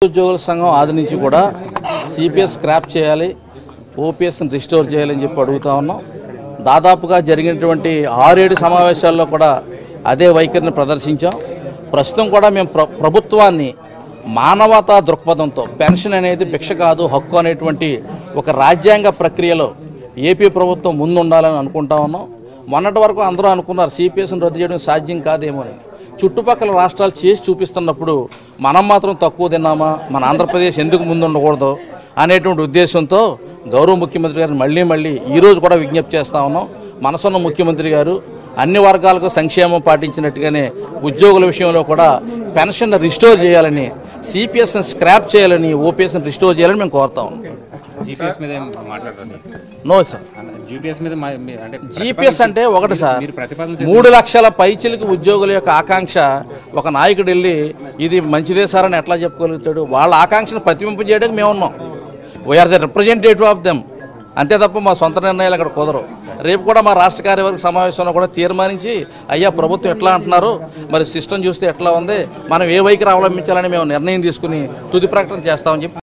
ఉద్యోగుల సంఘం ఆది నుంచి కూడా సిపిఎస్ స్క్రాప్ చేయాలి ఓపీఎస్ని రిస్టోర్ చేయాలని చెప్పి అడుగుతా ఉన్నాం దాదాపుగా జరిగినటువంటి ఆరేడు సమావేశాల్లో కూడా అదే వైఖరిని ప్రదర్శించాం ప్రస్తుతం కూడా మేము ప్ర ప్రభుత్వాన్ని మానవతా దృక్పథంతో పెన్షన్ అనేది భిక్ష కాదు హక్కు అనేటువంటి ఒక రాజ్యాంగ ప్రక్రియలో ఏపీ ప్రభుత్వం ముందుండాలని అనుకుంటా ఉన్నాం మొన్నటి వరకు అందరూ అనుకున్నారు సిపిఎస్ను రద్దు చేయడం సాధ్యం కాదేమో అని చుట్టుపక్కల రాష్ట్రాలు చేసి చూపిస్తున్నప్పుడు మనం మాత్రం తక్కువ తిన్నామా మన ఆంధ్రప్రదేశ్ ఎందుకు ముందు ఉండకూడదు అనేటువంటి ఉద్దేశంతో గౌరవ ముఖ్యమంత్రి గారిని మళ్ళీ మళ్ళీ ఈరోజు కూడా విజ్ఞప్తి చేస్తా ఉన్నాం మనసున్న ముఖ్యమంత్రి గారు అన్ని వర్గాలకు సంక్షేమం పాటించినట్టుగానే ఉద్యోగుల విషయంలో కూడా పెన్షన్ రిస్టోర్ చేయాలని సిపిఎస్ని స్క్రాప్ చేయాలని ఓపీఎస్ని రిస్టోర్ చేయాలని మేము కోరుతా ఉన్నాం జీపీఎస్ మీద ఏం మాట్లాడతారు నో సార్ జీపీఎస్ మీద మా- మీ- అంటే జీపీఎస్ అంటే ఒకటి సార్ మీరు ప్రతిపాదన మూడు లక్షల పైచిలకు ఉద్యోగుల యొక్క ఆకాంక్ష ఒక నాయకుడు వెళ్ళి ఇది మంచిదే సార్ అని ఎట్లా చెప్పుకోగలుగుతాడు వాళ్ళ ఆకాంక్షను ప్రతిబింపజేయడానికి మేము ఉన్నాం we are the representative of them అంతే తప్ప మా సొంత నిర్ణయాలు అక్కడ కుదరవు రేపు కూడా మా రాష్ట్ర కార్యవర్గ సమావేశంలో కూడా తీర్మానించి అయ్యా ప్రభుత్వం ఎట్లా అంటున్నారు మరి సిస్టమ్ చూస్తే ఎట్లా ఉంది మనం ఏ వైఖరి అవలంబించాలని మేము నిర్ణయం తీసుకుని తుది ప్రకటన చేస్తామని చెప్పి